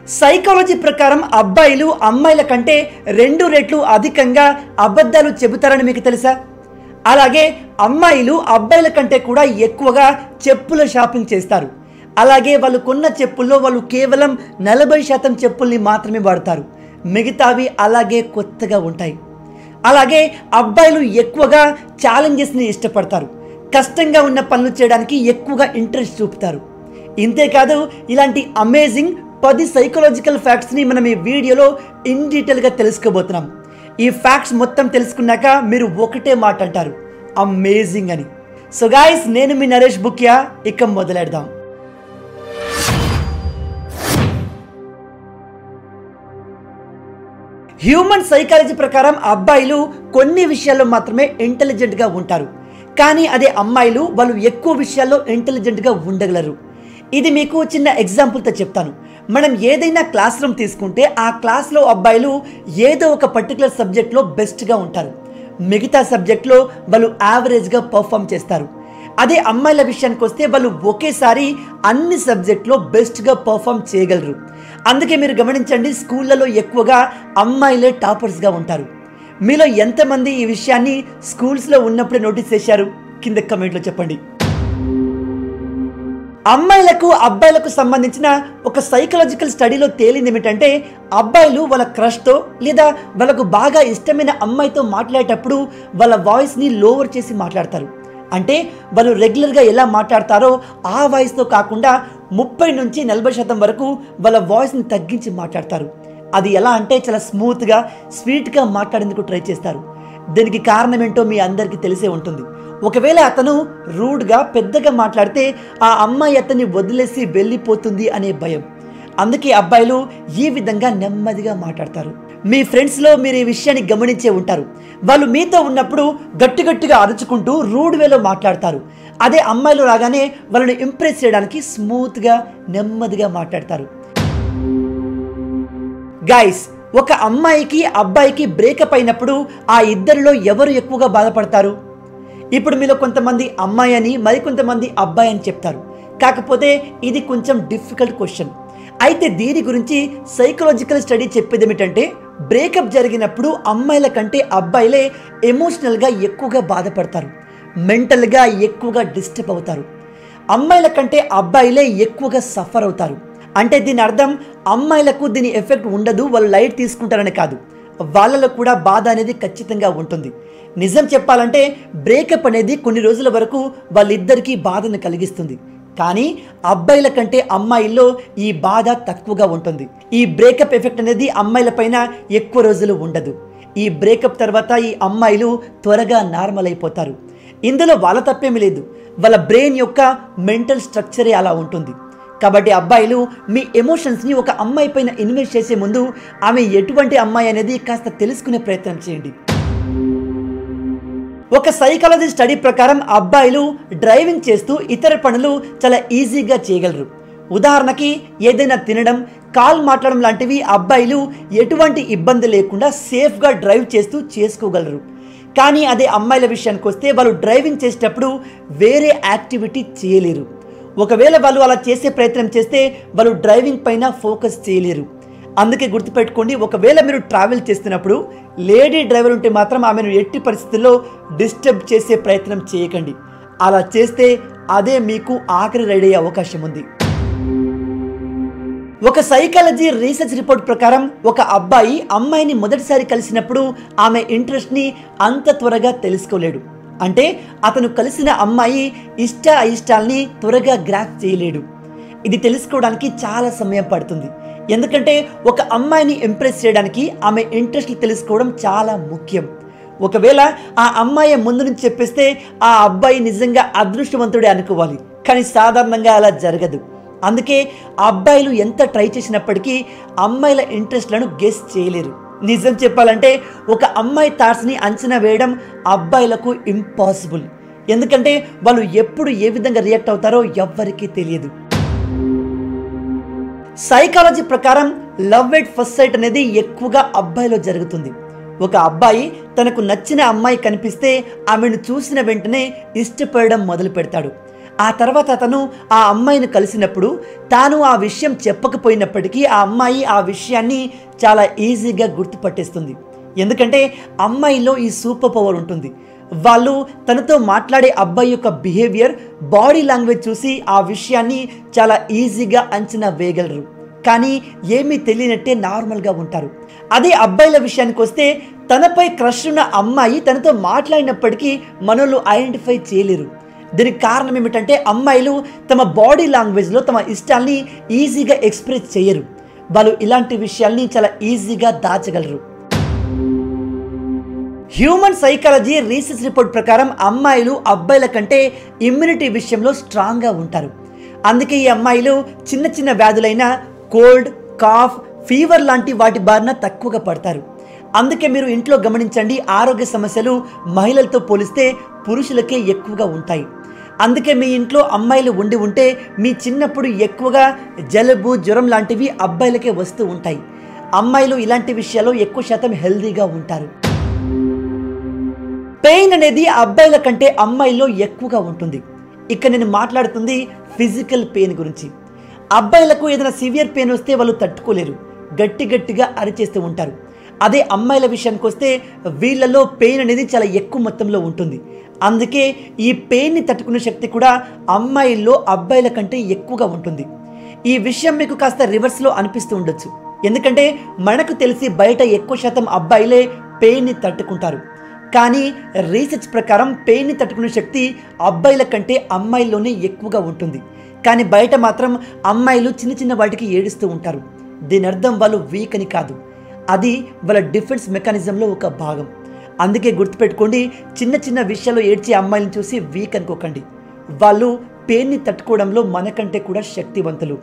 psychology ప్రకారం అబ్బాయిలు అమ్మాయిల కంటే రెండు రెట్లు అధికంగా అబద్ధాలు చెబుతారని మీకు తెలుసా అలాగే అమ్మాయిలు అబ్బాయిల కంటే కూడా ఎక్కువగా చెప్పుల షాపింగ్ చేస్తారు అలాగే వాళ్ళు కొన్న చెప్పుల్లో వాళ్ళు కేవలం నలభై శాతం చెప్పుల్ని మాత్రమే వాడతారు మిగతావి అలాగే కొత్తగా ఉంటాయి అలాగే అబ్బాయిలు ఎక్కువగా ఛాలెంజెస్ని ఇష్టపడతారు కష్టంగా ఉన్న పనులు చేయడానికి ఎక్కువగా ఇంట్రెస్ట్ చూపుతారు ఇంతేకాదు ఇలాంటి అమేజింగ్ పది సైకలాజికల్ ఫ్యాక్ట్స్ని మనం ఈ వీడియోలో ఇన్ డీటెయిల్గా తెలుసుకోబోతున్నాం ఈ ఫ్యాక్ట్స్ మొత్తం తెలుసుకున్నాక మీరు ఒకటే మాట అంటారు అమేజింగ్ అని సో గాయస్ నేను మీ నరేష్ బుక్యా ఇక మొదలెడదాం హ్యూమన్ సైకాలజీ ప్రకారం అబ్బాయిలు కొన్ని విషయాల్లో మాత్రమే ఇంటెలిజెంట్గా ఉంటారు కానీ అదే అమ్మాయిలు వాళ్ళు ఎక్కువ విషయాల్లో ఇంటెలిజెంట్గా ఉండగలరు ఇది మీకు చిన్న ఎగ్జాంపుల్తో చెప్తాను మనం ఏదైనా క్లాస్ రూమ్ తీసుకుంటే ఆ క్లాస్లో అబ్బాయిలు ఏదో ఒక పర్టికులర్ సబ్జెక్ట్లో బెస్ట్గా ఉంటారు మిగతా సబ్జెక్ట్లో వాళ్ళు యావరేజ్గా పర్ఫామ్ చేస్తారు అదే అమ్మాయిల విషయానికి వస్తే వాళ్ళు ఒకేసారి అన్ని సబ్జెక్ట్లో బెస్ట్గా పర్ఫామ్ చేయగలరు అందుకే మీరు గమనించండి స్కూళ్ళలో ఎక్కువగా అమ్మాయిలే టాపర్స్గా ఉంటారు మీలో ఎంతమంది ఈ విషయాన్ని స్కూల్స్లో ఉన్నప్పుడే నోటీస్ చేశారు కింద కమెంట్లో చెప్పండి అమ్మాయిలకు అబ్బాయిలకు సంబంధించిన ఒక సైకలాజికల్ స్టడీలో తేలింది ఏమిటంటే అబ్బాయిలు వాళ్ళ క్రష్తో లేదా వాళ్ళకు బాగా ఇష్టమైన అమ్మాయితో మాట్లాడేటప్పుడు వాళ్ళ వాయిస్ని లోవర్ చేసి మాట్లాడతారు అంటే వాళ్ళు రెగ్యులర్గా ఎలా మాట్లాడతారో ఆ వాయిస్తో కాకుండా ముప్పై నుంచి నలభై శాతం వరకు వాళ్ళ వాయిస్ని తగ్గించి మాట్లాడతారు అది ఎలా అంటే చాలా స్మూత్గా స్వీట్గా మాట్లాడేందుకు ట్రై చేస్తారు దీనికి కారణం ఏంటో మీ అందరికీ తెలిసే ఉంటుంది ఒకవేళ అతను రూడ్గా పెద్దగా మాట్లాడితే ఆ అమ్మాయి అతన్ని వదిలేసి వెళ్ళిపోతుంది అనే భయం అందుకే అబ్బాయిలు ఈ విధంగా నెమ్మదిగా మాట్లాడతారు మీ ఫ్రెండ్స్లో మీరు ఈ విషయాన్ని గమనించే ఉంటారు వాళ్ళు మీతో ఉన్నప్పుడు గట్టి గట్టిగా అరుచుకుంటూ రూడ్ వేలో మాట్లాడతారు అదే అమ్మాయిలు రాగానే వాళ్ళని ఇంప్రెస్ చేయడానికి స్మూత్గా నెమ్మదిగా మాట్లాడతారు గైస్ ఒక అమ్మాయికి అబ్బాయికి బ్రేకప్ అయినప్పుడు ఆ ఇద్దరిలో ఎవరు ఎక్కువగా బాధపడతారు ఇప్పుడు మీలో కొంతమంది అమ్మాయి అని మరికొంతమంది అబ్బాయి అని చెప్తారు కాకపోతే ఇది కొంచెం డిఫికల్ట్ క్వశ్చన్ అయితే దీని గురించి సైకలాజికల్ స్టడీ చెప్పేది ఏమిటంటే బ్రేకప్ జరిగినప్పుడు అమ్మాయిల కంటే అబ్బాయిలే ఎమోషనల్గా ఎక్కువగా బాధపడతారు మెంటల్గా ఎక్కువగా డిస్టర్బ్ అవుతారు అమ్మాయిల కంటే అబ్బాయిలే ఎక్కువగా సఫర్ అవుతారు అంటే దీని అర్థం అమ్మాయిలకు దీని ఎఫెక్ట్ ఉండదు వాళ్ళు లైట్ తీసుకుంటారని కాదు వాళ్ళలో కూడా బాధ అనేది ఖచ్చితంగా ఉంటుంది నిజం చెప్పాలంటే బ్రేకప్ అనేది కొన్ని రోజుల వరకు వాళ్ళిద్దరికీ బాధను కలిగిస్తుంది కానీ అబ్బాయిల కంటే అమ్మాయిల్లో ఈ బాధ తక్కువగా ఉంటుంది ఈ బ్రేకప్ ఎఫెక్ట్ అనేది అమ్మాయిల పైన ఎక్కువ రోజులు ఉండదు ఈ బ్రేకప్ తర్వాత ఈ అమ్మాయిలు త్వరగా నార్మల్ అయిపోతారు ఇందులో వాళ్ళ తప్పేమీ లేదు వాళ్ళ బ్రెయిన్ యొక్క మెంటల్ స్ట్రక్చరే అలా ఉంటుంది కాబట్టి అబ్బాయిలు మీ ఎమోషన్స్ని ఒక అమ్మాయి పైన ఇన్వెస్ట్ చేసే ముందు ఆమె ఎటువంటి అమ్మాయి అనేది కాస్త తెలుసుకునే ప్రయత్నం చేయండి ఒక సైకాలజీ స్టడీ ప్రకారం అబ్బాయిలు డ్రైవింగ్ చేస్తూ ఇతర పనులు చాలా ఈజీగా చేయగలరు ఉదాహరణకి ఏదైనా తినడం కాల్ మాట్లాడడం లాంటివి అబ్బాయిలు ఎటువంటి ఇబ్బంది లేకుండా సేఫ్గా డ్రైవ్ చేస్తూ చేసుకోగలరు కానీ అదే అమ్మాయిల విషయానికి వస్తే వాళ్ళు డ్రైవింగ్ చేసేటప్పుడు వేరే యాక్టివిటీ చేయలేరు ఒకవేళ వాళ్ళు అలా చేసే ప్రయత్నం చేస్తే వాళ్ళు డ్రైవింగ్ పైన ఫోకస్ చేయలేరు అందుకే గుర్తుపెట్టుకోండి ఒకవేళ మీరు ట్రావెల్ చేస్తున్నప్పుడు లేడీ డ్రైవర్ ఉంటే మాత్రం ఆమెను ఎట్టి పరిస్థితుల్లో డిస్టర్బ్ చేసే ప్రయత్నం చేయకండి అలా చేస్తే అదే మీకు ఆఖరి రైడ్ అయ్యే అవకాశం ఉంది ఒక సైకాలజీ రీసెర్చ్ రిపోర్ట్ ప్రకారం ఒక అబ్బాయి అమ్మాయిని మొదటిసారి కలిసినప్పుడు ఆమె ఇంట్రెస్ట్ని అంత త్వరగా తెలుసుకోలేడు అంటే అతను కలిసిన అమ్మాయి ఇష్ట అయిష్టాల్ని త్వరగా గ్రాప్ చేయలేడు ఇది తెలుసుకోవడానికి చాలా సమయం పడుతుంది ఎందుకంటే ఒక అమ్మాయిని ఇంప్రెస్ చేయడానికి ఆమె ఇంట్రెస్ట్ తెలుసుకోవడం చాలా ముఖ్యం ఒకవేళ ఆ అమ్మాయి ముందు నుంచి చెప్పేస్తే ఆ అబ్బాయి నిజంగా అదృష్టవంతుడే అనుకోవాలి కానీ సాధారణంగా అలా జరగదు అందుకే అబ్బాయిలు ఎంత ట్రై చేసినప్పటికీ అమ్మాయిల ఇంట్రెస్ట్లను గెస్ చేయలేరు నిజం చెప్పాలంటే ఒక అమ్మాయి థాట్స్ని అంచనా వేయడం అబ్బాయిలకు ఇంపాసిబుల్ ఎందుకంటే వాళ్ళు ఎప్పుడు ఏ విధంగా రియాక్ట్ అవుతారో ఎవ్వరికీ తెలియదు సైకాలజీ ప్రకారం లవ్ ఎట్ ఫస్ట్ సైట్ అనేది ఎక్కువగా అబ్బాయిలో జరుగుతుంది ఒక అబ్బాయి తనకు నచ్చిన అమ్మాయి కనిపిస్తే ఆమెను చూసిన వెంటనే ఇష్టపడడం మొదలు పెడతాడు ఆ తర్వాత అతను ఆ అమ్మాయిని కలిసినప్పుడు తాను ఆ విషయం చెప్పకపోయినప్పటికీ ఆ అమ్మాయి ఆ విషయాన్ని చాలా ఈజీగా గుర్తుపట్టేస్తుంది ఎందుకంటే అమ్మాయిలో ఈ సూపర్ పవర్ ఉంటుంది వాళ్ళు తనతో మాట్లాడే అబ్బాయి యొక్క బిహేవియర్ బాడీ లాంగ్వేజ్ చూసి ఆ విషయాన్ని చాలా ఈజీగా అంచనా వేయగలరు కానీ ఏమీ తెలియనట్టే నార్మల్గా ఉంటారు అదే అబ్బాయిల విషయానికి వస్తే తనపై క్రష్ ఉన్న అమ్మాయి తనతో మాట్లాడినప్పటికీ మనోళ్ళు ఐడెంటిఫై చేయలేరు దీనికి కారణం ఏమిటంటే అమ్మాయిలు తమ బాడీ లాంగ్వేజ్లో తమ ఇష్టాల్ని ఈజీగా ఎక్స్ప్రెస్ చేయరు వాళ్ళు ఇలాంటి విషయాల్ని చాలా ఈజీగా దాచగలరు హ్యూమన్ సైకాలజీ రీసెర్చ్ రిపోర్ట్ ప్రకారం అమ్మాయిలు అబ్బాయిల కంటే ఇమ్యూనిటీ విషయంలో స్ట్రాంగ్గా ఉంటారు అందుకే ఈ అమ్మాయిలు చిన్న చిన్న వ్యాధులైన కోల్డ్ కాఫ్ ఫీవర్ లాంటి వాటి బారిన తక్కువగా పడతారు అందుకే మీరు ఇంట్లో గమనించండి ఆరోగ్య సమస్యలు మహిళలతో పోలిస్తే పురుషులకే ఎక్కువగా ఉంటాయి అందుకే మీ ఇంట్లో అమ్మాయిలు ఉండి ఉంటే మీ చిన్నప్పుడు ఎక్కువగా జలుబు జ్వరం లాంటివి అబ్బాయిలకే వస్తూ ఉంటాయి అమ్మాయిలు ఇలాంటి విషయాల్లో ఎక్కువ శాతం హెల్దీగా ఉంటారు పెయిన్ అనేది అబ్బాయిల కంటే అమ్మాయిల్లో ఎక్కువగా ఉంటుంది ఇక్కడ నేను మాట్లాడుతుంది ఫిజికల్ పెయిన్ గురించి అబ్బాయిలకు ఏదైనా సివియర్ పెయిన్ వస్తే వాళ్ళు తట్టుకోలేరు గట్టి గట్టిగా అరిచేస్తూ ఉంటారు అదే అమ్మాయిల విషయానికి వస్తే వీళ్ళలో పెయిన్ అనేది చాలా ఎక్కువ మొత్తంలో ఉంటుంది అందుకే ఈ పెయిన్ని తట్టుకునే శక్తి కూడా అమ్మాయిల్లో అబ్బాయిల కంటే ఎక్కువగా ఉంటుంది ఈ విషయం మీకు కాస్త రివర్స్లో అనిపిస్తూ ఉండొచ్చు ఎందుకంటే మనకు తెలిసి బయట ఎక్కువ శాతం అబ్బాయిలే పెయిన్ని తట్టుకుంటారు కానీ రీసెర్చ్ ప్రకారం పెయిన్ని తట్టుకునే శక్తి అబ్బాయిల కంటే అమ్మాయిల్లోనే ఎక్కువగా ఉంటుంది కానీ బయట మాత్రం అమ్మాయిలు చిన్న చిన్న వాటికి ఏడుస్తూ ఉంటారు దీని అర్థం వాళ్ళు వీక్ అని కాదు అది వాళ్ళ డిఫెన్స్ మెకానిజంలో ఒక భాగం అందుకే గుర్తుపెట్టుకోండి చిన్న చిన్న విషయాల్లో ఏడ్చే అమ్మాయిలను చూసి వీక్ అనుకోకండి వాళ్ళు పెయిన్ని తట్టుకోవడంలో మనకంటే కూడా శక్తివంతులు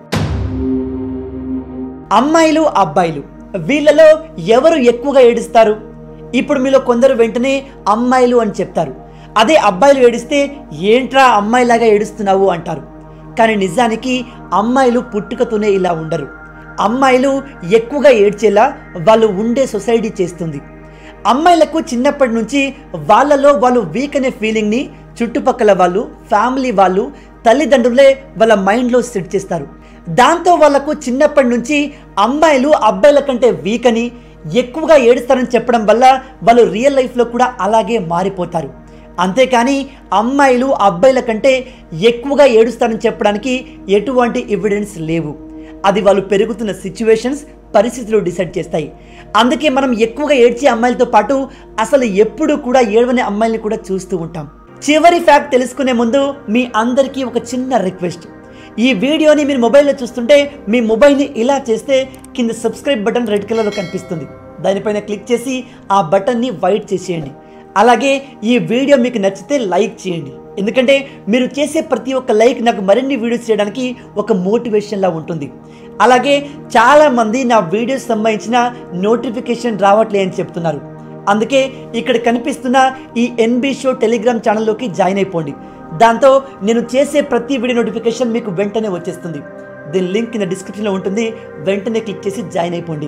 అమ్మాయిలు అబ్బాయిలు వీళ్ళలో ఎవరు ఎక్కువగా ఏడుస్తారు ఇప్పుడు మీలో కొందరు వెంటనే అమ్మాయిలు అని చెప్తారు అదే అబ్బాయిలు ఏడిస్తే ఏంట్రా అమ్మాయిలాగా ఏడుస్తున్నావు అంటారు కానీ నిజానికి అమ్మాయిలు పుట్టుకతోనే ఇలా ఉండరు అమ్మాయిలు ఎక్కువగా ఏడ్చేలా వాళ్ళు ఉండే సొసైటీ చేస్తుంది అమ్మాయిలకు చిన్నప్పటి నుంచి వాళ్ళలో వాళ్ళు వీక్ అనే ఫీలింగ్ని చుట్టుపక్కల వాళ్ళు ఫ్యామిలీ వాళ్ళు తల్లిదండ్రులే వాళ్ళ మైండ్లో సెట్ చేస్తారు దాంతో వాళ్ళకు చిన్నప్పటి నుంచి అమ్మాయిలు అబ్బాయిల కంటే వీక్ అని ఎక్కువగా ఏడుస్తారని చెప్పడం వల్ల వాళ్ళు రియల్ లైఫ్లో కూడా అలాగే మారిపోతారు అంతేకాని అమ్మాయిలు అబ్బాయిల కంటే ఎక్కువగా ఏడుస్తారని చెప్పడానికి ఎటువంటి ఎవిడెన్స్ లేవు అది వాళ్ళు పెరుగుతున్న సిచ్యువేషన్స్ పరిస్థితులు డిసైడ్ చేస్తాయి అందుకే మనం ఎక్కువగా ఏడ్చే అమ్మాయిలతో పాటు అసలు ఎప్పుడు కూడా ఏడవని అమ్మాయిల్ని కూడా చూస్తూ ఉంటాం చివరి ఫ్యాక్ట్ తెలుసుకునే ముందు మీ అందరికీ ఒక చిన్న రిక్వెస్ట్ ఈ వీడియోని మీరు మొబైల్లో చూస్తుంటే మీ మొబైల్ని ఇలా చేస్తే కింద సబ్స్క్రైబ్ బటన్ రెడ్ కలర్లో కనిపిస్తుంది దానిపైన క్లిక్ చేసి ఆ బటన్ని వైట్ చేసేయండి అలాగే ఈ వీడియో మీకు నచ్చితే లైక్ చేయండి ఎందుకంటే మీరు చేసే ప్రతి ఒక్క లైక్ నాకు మరిన్ని వీడియోస్ చేయడానికి ఒక మోటివేషన్లా ఉంటుంది అలాగే చాలామంది నా వీడియోస్ సంబంధించిన నోటిఫికేషన్ రావట్లే అని చెప్తున్నారు అందుకే ఇక్కడ కనిపిస్తున్న ఈ ఎన్బి షో టెలిగ్రామ్ ఛానల్లోకి జాయిన్ అయిపోండి దాంతో నేను చేసే ప్రతి వీడియో నోటిఫికేషన్ మీకు వెంటనే వచ్చేస్తుంది దీని లింక్ కింద డిస్క్రిప్షన్లో ఉంటుంది వెంటనే క్లిక్ చేసి జాయిన్ అయిపోండి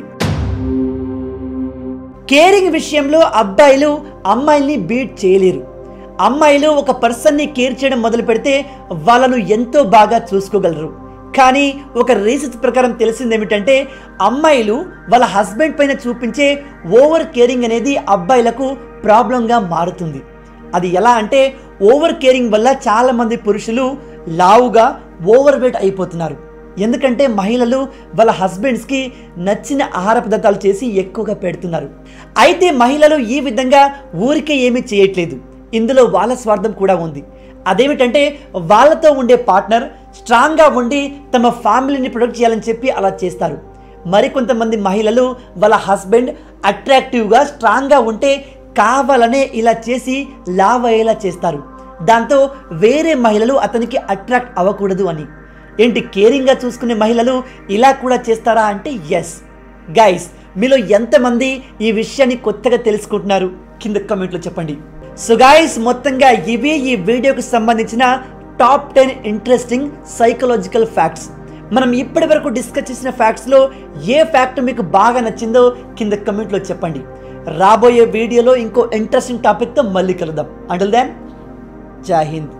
కేరింగ్ విషయంలో అబ్బాయిలు అమ్మాయిల్ని బీట్ చేయలేరు అమ్మాయిలు ఒక పర్సన్ని కేర్ చేయడం మొదలు పెడితే వాళ్ళను ఎంతో బాగా చూసుకోగలరు కానీ ఒక రీసెర్చ్ ప్రకారం తెలిసింది ఏమిటంటే అమ్మాయిలు వాళ్ళ హస్బెండ్ పైన చూపించే ఓవర్ కేరింగ్ అనేది అబ్బాయిలకు ప్రాబ్లంగా మారుతుంది అది ఎలా అంటే ఓవర్ కేరింగ్ వల్ల చాలామంది పురుషులు లావుగా ఓవర్ వెయిట్ అయిపోతున్నారు ఎందుకంటే మహిళలు వాళ్ళ హస్బెండ్స్కి నచ్చిన ఆహార పదార్థాలు చేసి ఎక్కువగా పెడుతున్నారు అయితే మహిళలు ఈ విధంగా ఊరికే ఏమీ చేయట్లేదు ఇందులో వాళ్ళ స్వార్థం కూడా ఉంది అదేమిటంటే వాళ్ళతో ఉండే పార్ట్నర్ స్ట్రాంగ్గా ఉండి తమ ఫ్యామిలీని ప్రొటెక్ట్ చేయాలని చెప్పి అలా చేస్తారు మరికొంతమంది మహిళలు వాళ్ళ హస్బెండ్ అట్రాక్టివ్గా స్ట్రాంగ్గా ఉంటే కావాలనే ఇలా చేసి లావ్ అయ్యేలా చేస్తారు దాంతో వేరే మహిళలు అతనికి అట్రాక్ట్ అవ్వకూడదు అని ఏంటి కేరింగ్గా చూసుకునే మహిళలు ఇలా కూడా చేస్తారా అంటే ఎస్ గైస్ మీలో ఎంతమంది ఈ విషయాన్ని కొత్తగా తెలుసుకుంటున్నారు కింద కమెంట్లో చెప్పండి సో గైస్ మొత్తంగా ఇవే ఈ వీడియోకి సంబంధించిన top ten interesting psychological facts మనం ఇప్పటి వరకు డిస్కస్ చేసిన ఫ్యాక్ట్స్లో ఏ ఫ్యాక్ట్ మీకు బాగా నచ్చిందో కింద కమెంట్లో చెప్పండి రాబోయే వీడియోలో ఇంకో ఇంట్రెస్టింగ్ టాపిక్తో మళ్ళీ కలుద్దాం అంటల్ దాన్ జై హింద్